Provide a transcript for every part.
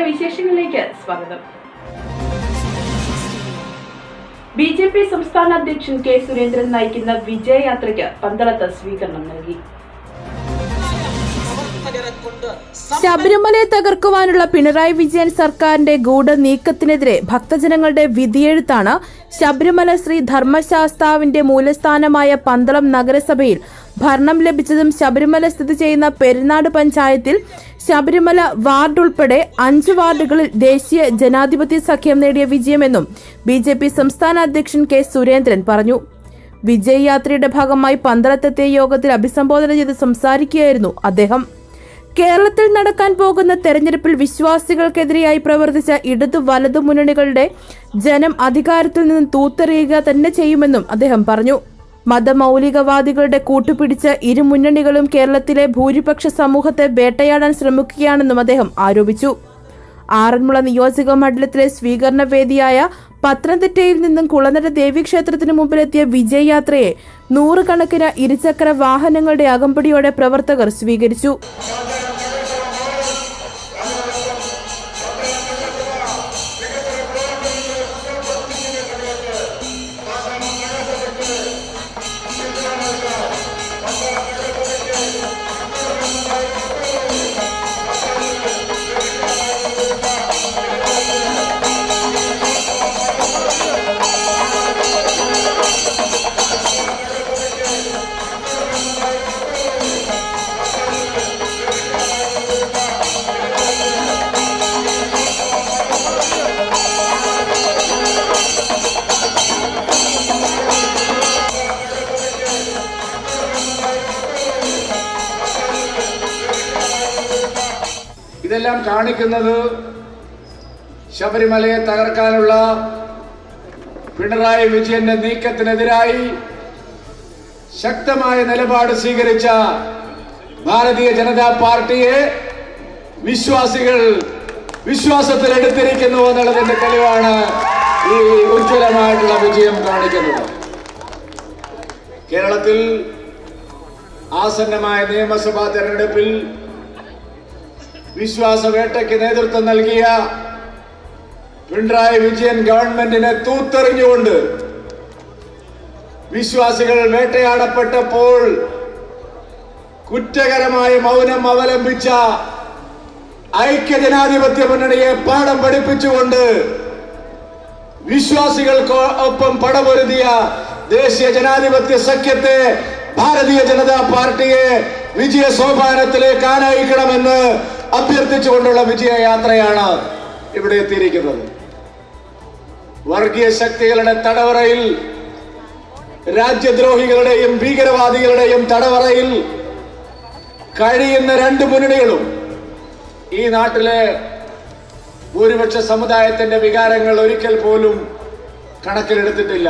വിശേഷങ്ങളിലേക്ക് സ്വാഗതം B J P സംസ്ഥാന അധ്യക്ഷൻ കെ സുരേന്ദ്രൻ നയിക്കുന്ന വിജയയാത്രയ്ക്ക് പന്തളത്ത് സ്വീകരണം നൽകി ശബരിമലയെ തകർക്കുവാനുള്ള പിണറായി വിജയൻ സർക്കാരിന്റെ ഗൂഢ നീക്കത്തിനെതിരെ ഭക്തജനങ്ങളുടെ വിധിയെഴുത്താണ് ശബരിമല ശ്രീ ധർമ്മശാസ്താവിന്റെ മൂലസ്ഥാനമായ പന്തളം നഗരസഭയിൽ ഭരണം ലഭിച്ചതും ശബരിമല സ്ഥിതി ചെയ്യുന്ന പെരുന്നാട് പഞ്ചായത്തിൽ ശബരിമല വാർഡ് ഉൾപ്പെടെ അഞ്ച് വാർഡുകളിൽ ദേശീയ ജനാധിപത്യ സഖ്യം നേടിയ വിജയമെന്നും ബി ജെ പി സംസ്ഥാന അധ്യക്ഷൻ കെ സുരേന്ദ്രൻ പറഞ്ഞു വിജയ് യാത്രയുടെ ഭാഗമായി പന്തളത്തെത്തിയ യോഗത്തിൽ അഭിസംബോധന ചെയ്ത് സംസാരിക്കുകയായിരുന്നു അദ്ദേഹം കേരളത്തിൽ നടക്കാൻ പോകുന്ന തെരഞ്ഞെടുപ്പിൽ വിശ്വാസികൾക്കെതിരെയായി പ്രവർത്തിച്ച ഇടതു വലതു മുന്നണികളുടെ ജനം അധികാരത്തിൽ നിന്ന് തൂത്തെറിയുക തന്നെ ചെയ്യുമെന്നും അദ്ദേഹം പറഞ്ഞു മതമൗലികവാദികളുടെ കൂട്ടുപിടിച്ച ഇരു മുന്നണികളും കേരളത്തിലെ ഭൂരിപക്ഷ സമൂഹത്തെ വേട്ടയാടാൻ ശ്രമിക്കുകയാണെന്നും അദ്ദേഹം ആരോപിച്ചു ആറന്മുള നിയോജക മണ്ഡലത്തിലെ സ്വീകരണ വേദിയായ പത്തനംതിട്ടയിൽ നിന്നും കുളനട ദേവീക്ഷേത്രത്തിന് മുമ്പിലെത്തിയ വിജയ് യാത്രയെ നൂറുകണക്കിന് ഇരുചക്ര വാഹനങ്ങളുടെ അകമ്പടിയോടെ പ്രവർത്തകർ സ്വീകരിച്ചു ഇതെല്ലാം കാണിക്കുന്നത് ശബരിമലയെ തകർക്കാനുള്ള പിണറായി വിജയന്റെ നീക്കത്തിനെതിരായി ശക്തമായ നിലപാട് സ്വീകരിച്ച ഭാരതീയ ജനതാ പാർട്ടിയെ വിശ്വാസികൾ വിശ്വാസത്തിൽ എടുത്തിരിക്കുന്നു എന്നുള്ളതിന്റെ തെളിവാണ് ഈ ഉജ്ജ്വലമായിട്ടുള്ള വിജയം കാണിക്കുന്നത് കേരളത്തിൽ ആസന്നമായ നിയമസഭാ തെരഞ്ഞെടുപ്പിൽ വിശ്വാസവേട്ടയ്ക്ക് നേതൃത്വം നൽകിയ പിണറായി വിജയൻ ഗവൺമെന്റിനെ തൂത്തെറിഞ്ഞുകൊണ്ട് വിശ്വാസികൾ വേട്ടയാടപ്പെട്ടപ്പോൾ കുറ്റകരമായ മൗനം അവലംബിച്ച ഐക്യജനാധിപത്യ മുന്നണിയെ പാഠം പഠിപ്പിച്ചുകൊണ്ട് വിശ്വാസികൾക്ക് ഒപ്പം പടപൊരുതിയ ദേശീയ ജനാധിപത്യ സഖ്യത്തെ ഭാരതീയ ജനതാ പാർട്ടിയെ വിജയ സോപാനത്തിലേക്ക് ആനയിക്കണമെന്ന് അഭ്യർത്ഥിച്ചുകൊണ്ടുള്ള വിജയയാത്രയാണ് ഇവിടെ എത്തിയിരിക്കുന്നത് വർഗീയ ശക്തികളുടെ തടവറയിൽ രാജ്യദ്രോഹികളുടെയും ഭീകരവാദികളുടെയും തടവറയിൽ കഴിയുന്ന രണ്ട് മുന്നണികളും ഈ നാട്ടിലെ ഭൂരിപക്ഷ സമുദായത്തിന്റെ വികാരങ്ങൾ ഒരിക്കൽ പോലും കണക്കിലെടുത്തിട്ടില്ല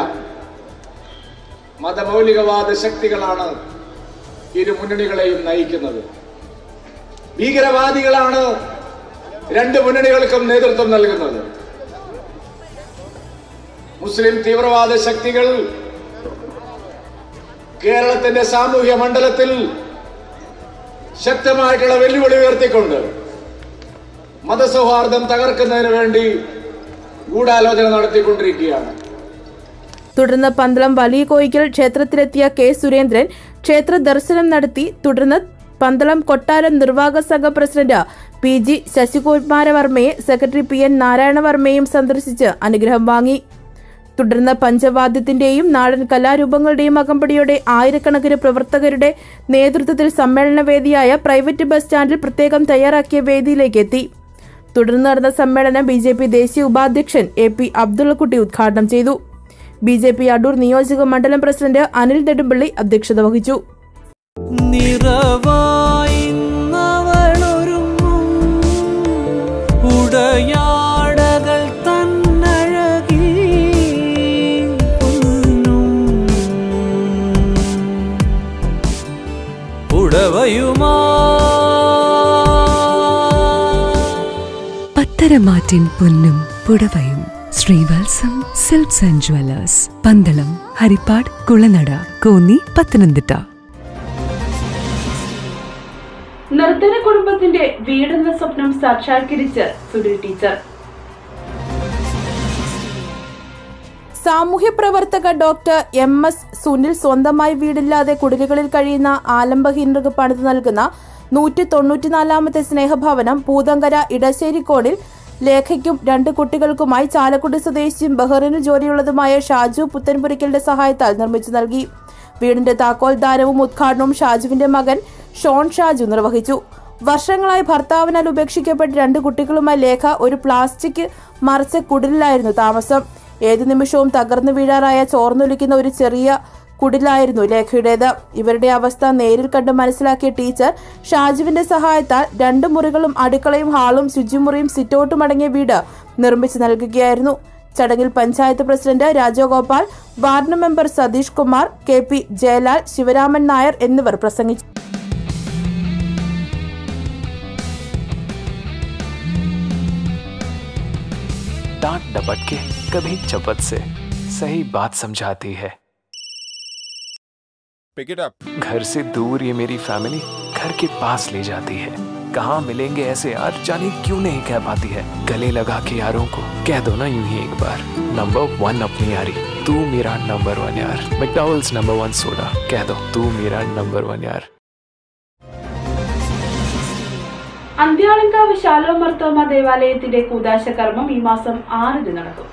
മതമൗലികവാദ ശക്തികളാണ് ഇരു മുന്നണികളെയും നയിക്കുന്നത് ഭീകരവാദികളാണ് രണ്ട് മുന്നണികൾക്കും നേതൃത്വം നൽകുന്നത് മുസ്ലിം തീവ്രവാദ ശക്തികൾ കേരളത്തിന്റെ സാമൂഹ്യ മണ്ഡലത്തിൽ ശക്തമായിട്ടുള്ള വെല്ലുവിളി ഉയർത്തിക്കൊണ്ട് മതസൗഹാർദ്ദം തകർക്കുന്നതിന് വേണ്ടി ഗൂഢാലോചന നടത്തിക്കൊണ്ടിരിക്കുകയാണ് തുടർന്ന് പന്തളം വലിയ കോയിക്കൽ ക്ഷേത്രത്തിലെത്തിയ കെ സുരേന്ദ്രൻ ക്ഷേത്ര ദർശനം നടത്തി തുടർന്ന് പന്തളം കൊട്ടാരം നിർവാഹക സംഘ പ്രസിഡന്റ് പി ജി ശശികുമാരവർമ്മയെ സെക്രട്ടറി പി എൻ നാരായണവർമ്മയും സന്ദർശിച്ച് അനുഗ്രഹം വാങ്ങി തുടർന്ന് പഞ്ചവാദ്യത്തിന്റെയും നാടൻ കലാരൂപങ്ങളുടെയും അകമ്പടിയോടെ ആയിരക്കണക്കിന് പ്രവർത്തകരുടെ നേതൃത്വത്തിൽ സമ്മേളന വേദിയായ പ്രൈവറ്റ് ബസ് സ്റ്റാൻഡിൽ പ്രത്യേകം തയ്യാറാക്കിയ വേദിയിലേക്ക് എത്തി തുടർന്ന് നടന്ന സമ്മേളനം ബി ജെ പി ദേശീയ ഉപാധ്യക്ഷൻ എ പി അബ്ദുള്ളക്കുട്ടി ഉദ്ഘാടനം ചെയ്തു ബി ജെ പി അടൂർ നിയോജക മണ്ഡലം പ്രസിഡന്റ് അനിൽ നെടുമ്പള്ളി അധ്യക്ഷത വഹിച്ചു നിറവായി നവളൊരുങ്ങും ഉടയാടകൾ തന്നഴകി പൊന്നും ഉടവയുമാ പത്തരമാറ്റിൻ പൊന്നും പുടവയും Sreevalsam silks and jewellers Pandalam Haripad Kulanada Konni Pathanamthitta നിർധന കുടുംബത്തിന്റെ വീടെന്ന സ്വപ്നം സാക്ഷാത്കരിച്ച് സുനിൽ ടീച്ചർ സാമൂഹ്യ പ്രവർത്തക ഡോക്ടർ എം എസ് സുനിൽ സ്വന്തമായി വീടില്ലാതെ കുടിലുകളിൽ കഴിയുന്ന ആലംബഹീനർക്ക് പണിതു നൽകുന്ന നൂറ്റി തൊണ്ണൂറ്റിനാലാമത്തെ സ്നേഹഭവനം പൂതങ്കര ഇടശ്ശേരിക്കോടിൽ ലേഖയ്ക്കും രണ്ട് കുട്ടികൾക്കുമായി ചാലക്കുടി സ്വദേശിയും ബഹ്റിനിൽ ജോലിയുള്ളതുമായ ഷാജു പുത്തൻപുരയ്ക്കലിന്റെ സഹായത്താൽ നിർമ്മിച്ചു നൽകി വീടിന്റെ താക്കോൽ ദാനവും ഉദ്ഘാടനവും ഷാജുവിന്റെ മകൻ ഷോൺ ഷാജു നിർവഹിച്ചു വർഷങ്ങളായി ഭർത്താവിനാൽ ഉപേക്ഷിക്കപ്പെട്ട രണ്ട് കുട്ടികളുമായി ലേഖ ഒരു പ്ലാസ്റ്റിക് മറച്ച കുടിലായിരുന്നു താമസം ഏതു നിമിഷവും തകർന്നു വീഴാറായ ചോർന്നൊലിക്കുന്ന ഒരു ചെറിയ കുടിലായിരുന്നു ലേഖയുടേത് ഇവരുടെ അവസ്ഥ നേരിൽ കണ്ട് മനസ്സിലാക്കിയ ടീച്ചർ ഷാജുവിന്റെ സഹായത്താൽ രണ്ട് മുറികളും അടുക്കളയും ഹാളും ശുചിമുറിയും സിറ്റൗട്ടും അടങ്ങിയ വീട് നിർമ്മിച്ചു നൽകുകയായിരുന്നു ചടങ്ങിൽ panchayat president Rajagopal ward member Satheesh Kumar K P Jayalal Sivaraman Nair എന്നിവർ പ്രസംഗിച്ചു डांट डपट के कभी चपत से सही बात समझाती है Pick it up. घर से दूर ये मेरी फैमिली घर के पास ले जाती है कहाँ मिलेंगे ऐसे यार जाने क्यों नहीं कह पाती है गले लगा के यारों को कह दो ना यूं ही एक बार नंबर वन अपनी यारी तू मेरा नंबर वन यार मैकडॉवल्स नंबर वन सोडा कह दो तू मेरा नंबर वन यार അന്ത്യാളങ്കാവ് ശാലോമർത്തോമ ദേവാലയത്തിന്റെ കൂതാശ കർമ്മം ഈ മാസം ആറിന് നടക്കും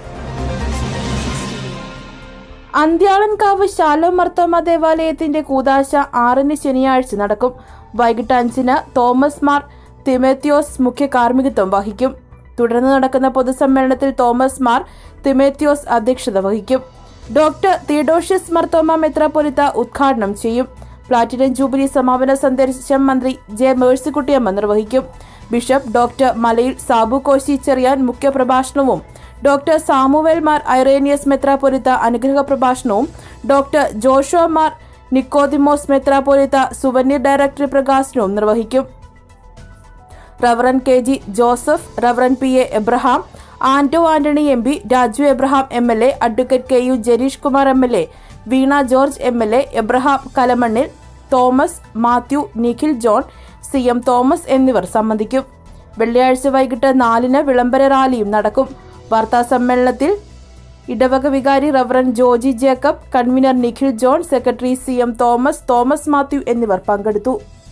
അന്ത്യാളൻകാവ് ശാലോ മർത്തോമ ദേവാലയത്തിന്റെ കൂതാശ ആറിന് ശനിയാഴ്ച നടക്കും വൈകിട്ട് അഞ്ചിന് തോമസ് മാർ തിമേത്യോസ് മുഖ്യ കാർമ്മികത്വം വഹിക്കും തുടർന്ന് നടക്കുന്ന പൊതുസമ്മേളനത്തിൽ തോമസ് മാർ തിമേത്യോസ് അധ്യക്ഷത വഹിക്കും ഡോക്ടർ തിയഡോഷ്യസ് മർത്തോമ മെത്രാപ്പൊലിത്ത ഉദ്ഘാടനം ചെയ്യും പ്ലാറ്റിനം ജൂബിലി സമാപന സന്ദേശം മന്ത്രി ജെ മേഴ്സിക്കുട്ടിയമ്മ നിർവഹിക്കും ബിഷപ്പ് ഡോക്ടർ മലയിൽ സാബു കോശി ചെറിയാൻ മുഖ്യപ്രഭാഷണവും ഡോക്ടർ സാമുവേൽ മാർ ഐറേനിയസ് മെത്രാപ്പൊലിത്ത അനുഗ്രഹ പ്രഭാഷണവും ഡോക്ടർ ജോഷുവ മാർ നിക്കോദിമോസ് മെത്രാപ്പൊലിത്ത സുവനീർ ഡയറക്ടറി പ്രകാശനവും നിർവഹിക്കും reverend K G Joseph reverend P A Abraham Anto Antony M P Raju Abraham M L A advocate K U Janeesh Kumar M L A Veena George M L A Abraham Kalamannil Thomas Mathew Nikhil John C M Thomas എന്നിവർ സംബന്ധിക്കും വെള്ളിയാഴ്ച വൈകിട്ട് നാലിന് വിളംബര റാലിയും നടക്കും വാർത്താ സമ്മേളനത്തിൽ ഇടവക വികാരി reverend Joji Jacob convener Nikhil John secretary C M Thomas Thomas Mathew എന്നിവർ പങ്കെടുത്തു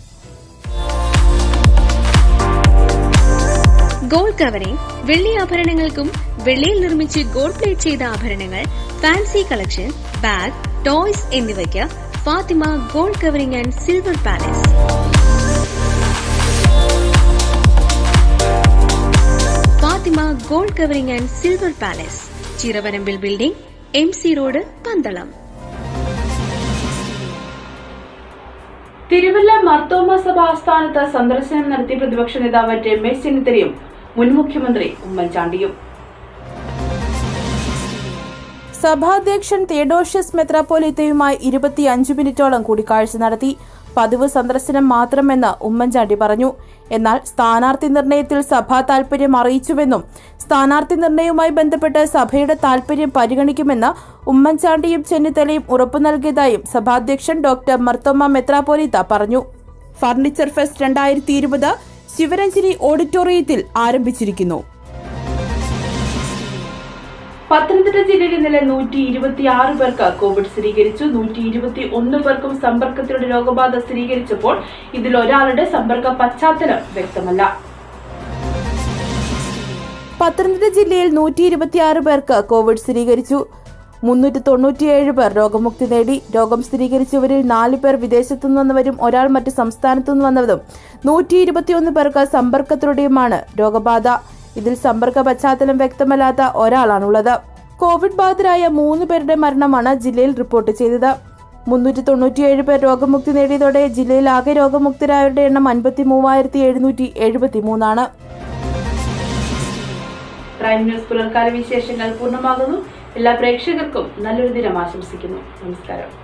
ഗോൾഡ് കവറിംഗ് വെള്ളി ആഭരണങ്ങൾക്കും വെള്ളിയിൽ നിർമ്മിച്ച് ഗോൾഡ് പ്ലേറ്റ് ചെയ്ത ആഭരണങ്ങൾ ഫാൻസി കളക്ഷൻ ബാഗ് ടോയ്സ് എന്നിവയ്ക്ക് Fathima gold covering and silver palace Fathima gold covering and silver palace Chiravarambil building M C road Pandalam Thiruvalla Marthoma സഭ ആസ്ഥാനത്ത് സന്ദർശനം നടത്തിയ പ്രതിപക്ഷ നേതാവ് രമേശ് ചെന്നിത്തലയും മുൻ മുഖ്യമന്ത്രി ഉമ്മൻചാണ്ടിയും സഭാധ്യക്ഷൻ തിയഡോഷ്യസ് മെത്രാപ്പോലിത്തയുമായി ഇരുപത്തിയഞ്ച് മിനിറ്റോളം കൂടിക്കാഴ്ച നടത്തി പതിവ് സന്ദർശനം മാത്രമെന്ന് ഉമ്മൻചാണ്ടി പറഞ്ഞു എന്നാൽ സ്ഥാനാർത്ഥി നിർണയത്തിൽ സഭാ താൽപര്യം അറിയിച്ചുവെന്നും സ്ഥാനാർത്ഥി നിർണയവുമായി ബന്ധപ്പെട്ട് സഭയുടെ താൽപര്യം പരിഗണിക്കുമെന്ന് ഉമ്മൻചാണ്ടിയും ചെന്നിത്തലയും ഉറപ്പു നൽകിയതായും സഭാധ്യക്ഷൻ ഡോക്ടർ മർത്തോമ മെത്രാപ്പോലിത്ത പറഞ്ഞു ഫർണിച്ചർ ഫെസ്റ്റ് രണ്ടായിരത്തി ഇരുപത് ശിവരഞ്ജിനി ഓഡിറ്റോറിയത്തിൽ ആരംഭിച്ചിരിക്കുന്നു പത്തനംതിട്ട ജില്ലയിൽ ഇന്നലെ നൂറ്റി ഇരുപത്തി ആറ് പേർക്ക് കോവിഡ് സ്ഥിരീകരിച്ചു നൂറ്റി ഇരുപത്തി ഒന്ന് പേർക്കും സമ്പർക്കത്തിലൂടെ രോഗബാധ സ്ഥിരീകരിച്ചപ്പോൾ ഇതിൽ ഒരാളുടെ സമ്പർക്ക പശ്ചാത്തലം വ്യക്തമല്ല പത്തനംതിട്ട ജില്ലയിൽ നൂറ്റി ഇരുപത്തിയാറ് പേർക്ക് കോവിഡ് സ്ഥിരീകരിച്ചു മുന്നൂറ്റി തൊണ്ണൂറ്റിയേഴ് പേർ രോഗമുക്തി നേടി രോഗം സ്ഥിരീകരിച്ചവരിൽ നാല് പേർ വിദേശത്തുനിന്ന് വന്നവരും ഒരാൾ മറ്റ് സംസ്ഥാനത്തുനിന്ന് വന്നതും നൂറ്റി ഇരുപത്തിയൊന്ന് പേർക്ക് സമ്പർക്കത്തിലൂടെയുമാണ് രോഗബാധ ഇതിൽ സമ്പർക്ക പശ്ചാത്തലം വ്യക്തമല്ലാത്ത ഒരാളാണുള്ളത് കോവിഡ് ബാധിതരായ മൂന്ന് പേരുടെ മരണമാണ് ജില്ലയിൽ റിപ്പോർട്ട് ചെയ്തത് മുന്നൂറ്റി തൊണ്ണൂറ്റിയേഴ് പേർ രോഗമുക്തി നേടിയതോടെ ജില്ലയിൽ ആകെ രോഗമുക്തരായവരുടെ എണ്ണം അൻപത്തി മൂവായിരത്തി എഴുന്നൂറ്റി എഴുപത്തി മൂന്നാണ് പ്രൈം ന്യൂസ് പുലർക്കാല വിശേഷങ്ങൾ പൂർണ്ണമാകുന്നു എല്ലാ പ്രേക്ഷകർക്കും നല്ലൊരു ദിനം ആശംസിക്കുന്നു നമസ്കാരം